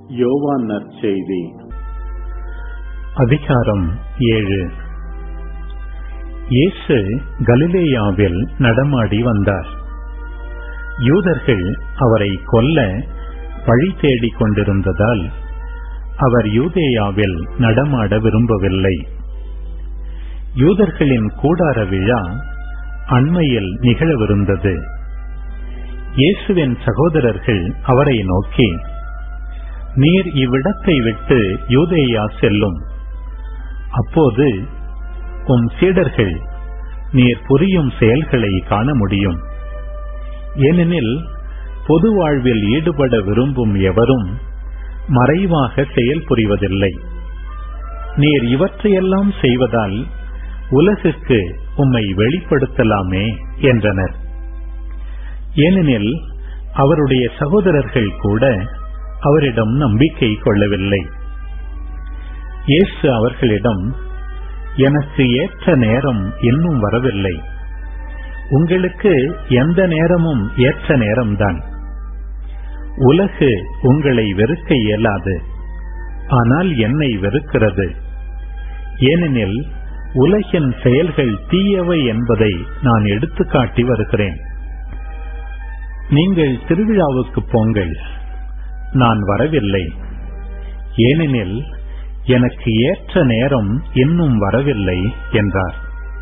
யோவான் நற்செய்தி அதிகாரம் ஏழு இயேசு கலிலேயாவில் நடமாடி வந்தார் யூதர்கள் அவரை கொல்ல வழி தேடிக் கொண்டிருந்ததால் அவர் யூதேயாவில் நடமாட விரும்பவில்லை யூதர்களின் கூடார விழா அண்மையில் நிகழவிருந்தது இயேசுவின் சகோதரர்கள் அவரை நோக்கி நீர் இவ்விடத்தை விட்டு யூதேயா செல்லும் அப்போது உம் சீடர்கள் நீர் புரியும் செயல்களை காண முடியும் ஏனெனில் பொது வாழ்வில் ஈடுபட விரும்பும் எவரும் மறைவாக செயல் புரிவதில்லை நீர் இவற்றையெல்லாம் செய்வதால் உலகுக்கு உம்மை வெளிப்படுத்தலாமே என்றனர் ஏனெனில் அவருடைய சகோதரர்கள் கூட அவரிடம் நம்பிக்கை கொள்ளவில்லை இயேசு அவர்களிடம் எனக்கு ஏற்ற நேரம் இன்னும் வரவில்லை உங்களுக்கு எந்த நேரமும் ஏற்ற நேரம்தான் உலகு உங்களை வெறுக்க இயலாது ஆனால் என்னை வெறுக்கிறது ஏனெனில் உலகின் செயல்கள் தீயவை என்பதை நான் எடுத்துக்காட்டி வருகிறேன் நீங்கள் திருவிழாவுக்கு போங்கள் நான் வரவில்லை ஏனெனில் எனக்கு ஏற்ற நேரம் இன்னும் வரவில்லை என்றார்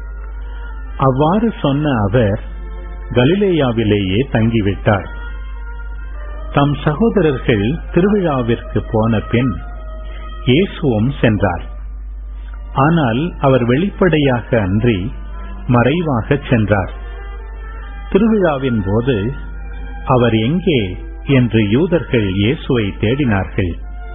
அவ்வாறு சொன்ன அவர் கலிலேயாவிலேயே தங்கிவிட்டார் தம் சகோதரர்கள் திருவிழாவிற்கு போன பின் இயேசுவும் சென்றார் ஆனால் அவர் வெளிப்படையாக அன்றி மறைவாக சென்றார் திருவிழாவின் போது அவர் எங்கே என்று யூதர்கள் இயேசுவை தேடினார்கள்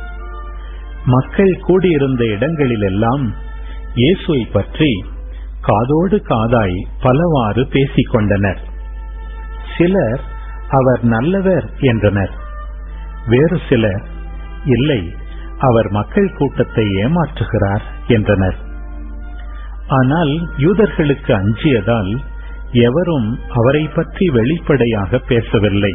மக்கள் கூடியிருந்த இடங்களிலெல்லாம் இயேசுவை பற்றி காதோடு காதாய் பலவாறு பேசிக் கொண்டனர் சிலர் அவர் நல்லவர் என்றனர் வேறு சிலர் இல்லை அவர் மக்கள் கூட்டத்தை ஏமாற்றுகிறார் என்றனர் ஆனால் யூதர்களுக்கு அஞ்சியதால் எவரும் அவரை பற்றி வெளிப்படையாக பேசவில்லை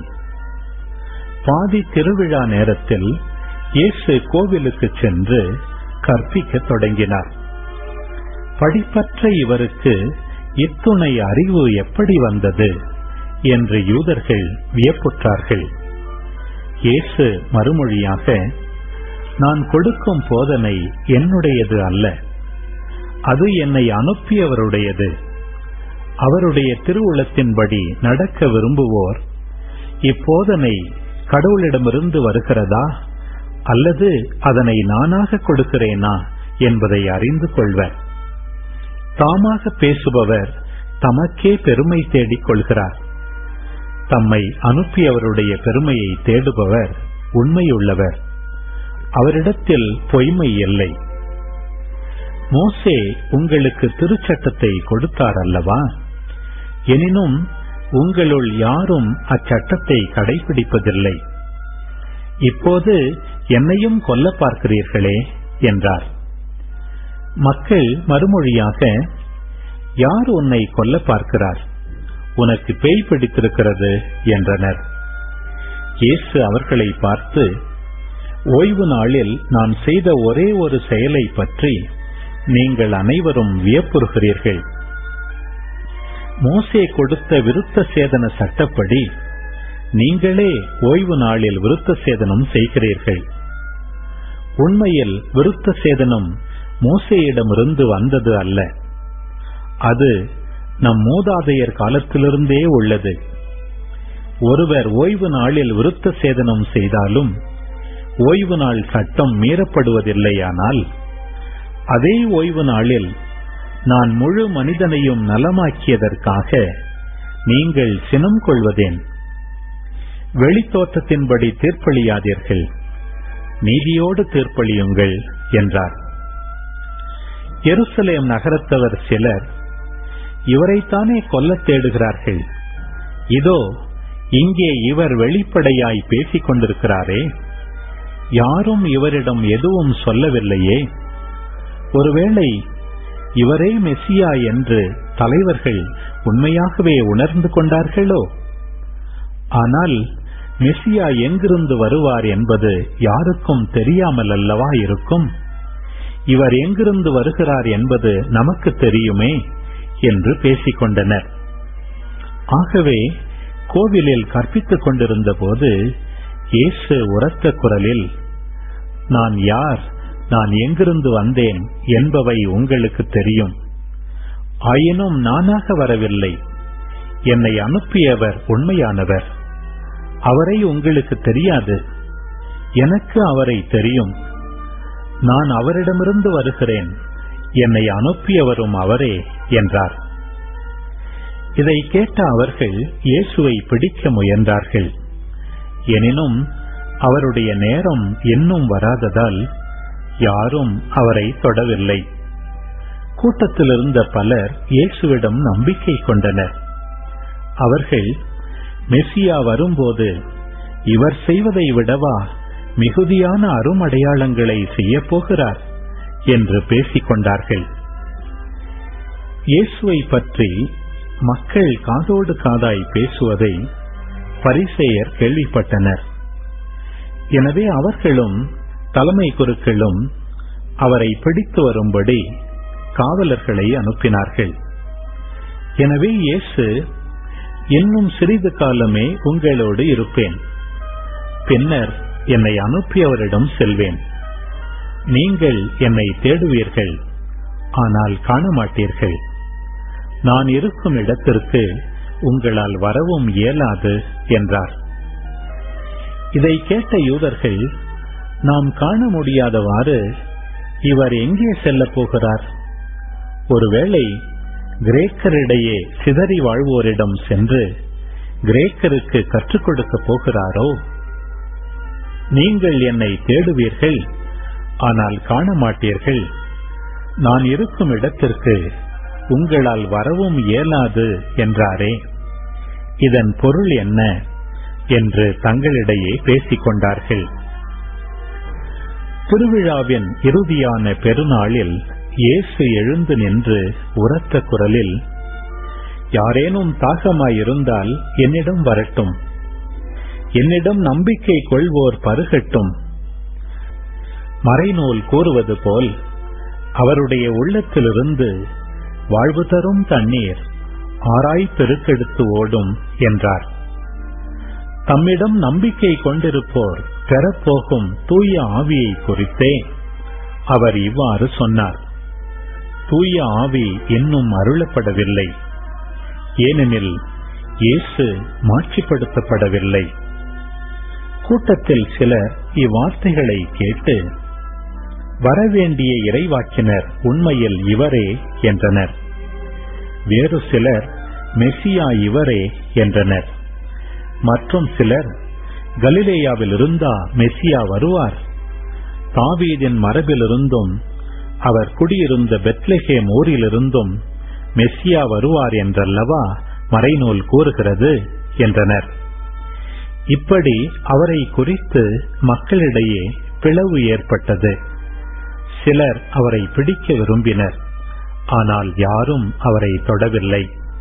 பாதி திருவிழா நேரத்தில் இயேசு கோவிலுக்கு சென்று கற்பிக்க தொடங்கினார் படிப்பற்ற இவருக்கு இத்துணை அறிவு எப்படி வந்தது என்று யூதர்கள் வியப்புற்றார்கள் இயேசு மறுமொழியாக நான் கொடுக்கும் போதனை என்னுடையது அல்ல அது என்னை அனுப்பியவருடையது அவருடைய திருவுளத்தின்படி நடக்க விரும்புவோர் இப்போதனை கடவுளிடமிருந்து வருகிறதா அல்லது அதனை நானாக கொடுக்கிறேனா என்பதை அறிந்து கொள்வர் தாமாக பேசுபவர் தமக்கே பெருமை தேடிக் கொள்கிறார் தம்மை அனுப்பியவருடைய பெருமையை தேடுபவர் உண்மையுள்ளவர் அவரிடத்தில் பொய்மை இல்லை மோசே உங்களுக்கு திருச்சட்டத்தை கொடுத்தார் அல்லவா எனினும் உங்களுள் யாரும் அச்சட்டத்தை கடைபிடிப்பதில்லை இப்போது என்னையும் கொல்ல பார்க்கிறீர்களே என்றார் மக்கள் மறுமொழியாக யார் உன்னை கொல்ல பார்க்கிறார் உனக்கு பேய் பிடித்திருக்கிறது என்றனர் இயேசு அவர்களை பார்த்து ஓய்வு நாளில் நான் செய்த ஒரே ஒரு செயலை பற்றி நீங்கள் அனைவரும் வியப்புறுகிறீர்கள் மோசே கொடுத்த விருத்த சேதன சட்டப்படி நீங்களே ஓய்வு நாளில் விருத்த சேதனம் செய்கிறீர்கள் உண்மையில் விருத்த சேதனம் மோசையிடமிருந்து வந்தது அல்ல அது நம் மூதாதையர் காலத்திலிருந்தே உள்ளது ஒருவர் ஓய்வு நாளில் விருத்த சேதனம் செய்தாலும் ஓய்வு நாள் சட்டம் மீறப்படுவதில்லையானால் அதே ஓய்வு நாளில் நான் முழு மனிதனையும் நலமாக்கியதற்காக நீங்கள் சினம் கொள்வதேன் வெளித்தோற்றத்தின்படி தீர்ப்பளியாதீர்கள் நீதியோடு தீர்ப்பளியுங்கள் என்றார் எருசலேம் நகரத்தவர் சிலர் இவரைத்தானே கொல்லத் தேடுகிறார்கள் இதோ இங்கே இவர் வெளிப்படையாய் பேசிக் கொண்டிருக்கிறாரே யாரும் இவரிடம் எதுவும் சொல்லவில்லையே ஒருவேளை இவரே மெஸ்ஸியா என்று தலைவர்கள் உண்மையாகவே உணர்ந்து கொண்டார்களோ ஆனால் மெசியா எங்கிருந்து வருவார் என்பது யாருக்கும் தெரியாமல் அல்லவா இருக்கும் இவர் எங்கிருந்து வருகிறார் என்பது நமக்கு தெரியுமே என்று பேசிக் கொண்டனர் ஆகவே கோவிலில் கற்பித்துக் கொண்டிருந்த போது இயேசு உரத்த குரலில் நான் யார் நான் எங்கிருந்து வந்தேன் என்பவை உங்களுக்கு தெரியும் ஆயினும் நானாக வரவில்லை என்னை அனுப்பியவர் உண்மையானவர் அவரை உங்களுக்கு தெரியாது எனக்கு அவரை தெரியும் நான் அவரிடமிருந்து வருகிறேன் என்னை அனுப்பியவரும் அவரே என்றார் இதை கேட்ட அவர்கள் இயேசுவை பிடிக்க முயன்றார்கள் எனினும் அவருடைய நேரம் இன்னும் வராததால் யாரும் அவரை தொடவில்லை கூட்டத்தில் இருந்த பலர் இயேசுவிடம் நம்பிக்கை கொண்டனர் அவர்கள் மெசியா வரும்போது இவர் செய்வதை விடவா மிகுதியான அருமடையாளங்களை செய்யப் போகிறார் என்று பேசிக் கொண்டார்கள் இயேசுவை பற்றி மக்கள் காதோடு காதாய் பேசுவதை பரிசேயர் கேள்விப்பட்டனர் எனவே அவர்களும் தலைமை குருக்களும் அவரை பிடித்து வரும்படி காவலர்களை அனுப்பினார்கள் எனவே இயேசு இன்னும் சிறிது காலமே உங்களோடு இருப்பேன் பின்னர் என்னை அனுப்பியவரிடம் செல்வேன் நீங்கள் என்னை தேடுவீர்கள் ஆனால் காண மாட்டீர்கள் நான் இருக்கும் இடத்திற்கு உங்களால் வரவும் இயலாது என்றார் இதை கேட்ட யூதர்கள் நாம் காண முடியாதவாறு இவர் எங்கே செல்லப் போகிறார் ஒருவேளை கிரேக்கரிடையே சிதறி வாழ்வோரிடம் சென்று கிரேக்கருக்கு கற்றுக் கொடுக்கப் போகிறாரோ நீங்கள் என்னை தேடுவீர்கள் ஆனால் காண மாட்டீர்கள் நான் இருக்கும் இடத்திற்கு உங்களால் வரவும் இயலாது என்றாரே இதன் பொருள் என்ன என்று தங்களிடையே பேசிக் கொண்டார்கள் திருவிழாவின் இறுதியான பெருநாளில் இயேசு எழுந்து நின்று உரத்த குரலில் யாரேனும் தாகமாயிருந்தால் என்னிடம் வரட்டும் என்னிடம் நம்பிக்கை கொள்வோர் பருகட்டும் மறைநூல் கூறுவது போல் அவருடைய உள்ளத்திலிருந்து வாழ்வு தரும் தண்ணீர் ஆராய் பெருக்கெடுத்து ஓடும் என்றார் தம்மிடம் நம்பிக்கை கொண்டிருப்போர் பெறப்போகும் தூய ஆவியை குறித்தே அவர் இவ்வாறு சொன்னார் தூய ஆவி இன்னும் அருளப்படவில்லை ஏனெனில் இயேசு மாட்சிப்படுத்தப்படவில்லை கூட்டத்தில் சிலர் இவ்வார்த்தைகளை கேட்டு வரவேண்டிய இறைவாக்கினர் உண்மையில் இவரே என்றனர் வேறு சிலர் மெசியா இவரே என்றனர் மற்றும் சிலர் கலிலேயாவில் இருந்தா மெசியா வருவார் தாவீதின் மரபிலிருந்தும் அவர் குடியிருந்த பெத்லெஹேம் ஊரிலிருந்தும் மெஸ்ஸியா வருவார் என்றல்லவா மறைநூல் கூறுகிறது என்றனர் இப்படி அவரை குறித்து மக்களிடையே பிளவு ஏற்பட்டது சிலர் அவரை பிடிக்க விரும்பினர் ஆனால் யாரும் அவரை தொடவில்லை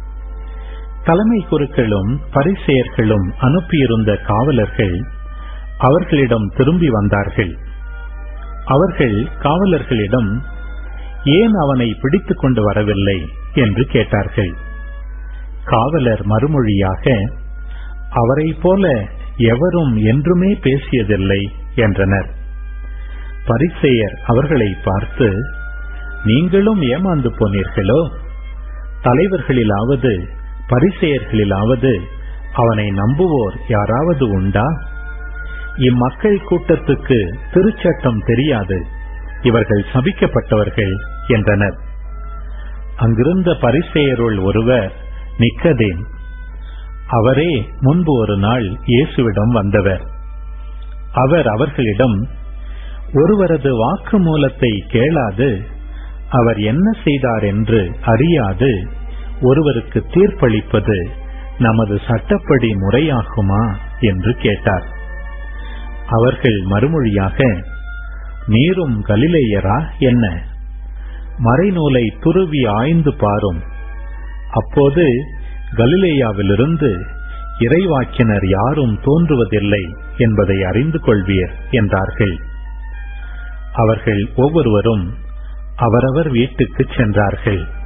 தலைமை குருக்களும் பரிசெயர்களும் அனுப்பியிருந்த காவலர்கள் அவர்களிடம் திரும்பி வந்தார்கள் அவர்கள் காவலர்களிடம் ஏன் அவனை பிடித்துக் கொண்டு வரவில்லை என்று கேட்டார்கள் காவலர் மறுமொழியாக அவரை போல எவரும் என்றுமே பேசியதில்லை என்றனர் பரிசெயர் அவர்களை பார்த்து நீங்களும் ஏமாந்து போனீர்களோ தலைவர்களிலாவது பரிசெயர்களிலாவது அவனை நம்புவோர் யாராவது உண்டா இம்மக்கள் கூட்டத்துக்கு திருச்சட்டம் தெரியாது இவர்கள் சபிக்கப்பட்டவர்கள் என்றனர் அங்கிருந்த பரிசெயருள் ஒருவர் நிக்கதேம் அவரே முன்பு ஒரு நாள் இயேசுவிடம் வந்தவர் அவர் அவர்களிடம் ஒருவரது வாக்கு மூலத்தை கேளாது அவர் என்ன செய்தார் என்று அறியாது ஒருவருக்கு தீர்ப்பளிப்பது நமது சட்டப்படி முறையாகுமா என்று கேட்டார் அவர்கள் மறுமொழியாக நீரும் கலிலேயரா என்ன மறைநூலை துருவி ஆய்ந்து பாரும் அப்போது கலிலேயாவிலிருந்து இறைவாக்கினர் யாரும் தோன்றுவதில்லை என்பதை அறிந்து கொள்வீர் என்றார்கள் அவர்கள் ஒவ்வொருவரும் அவரவர் வீட்டுக்குச் சென்றார்கள்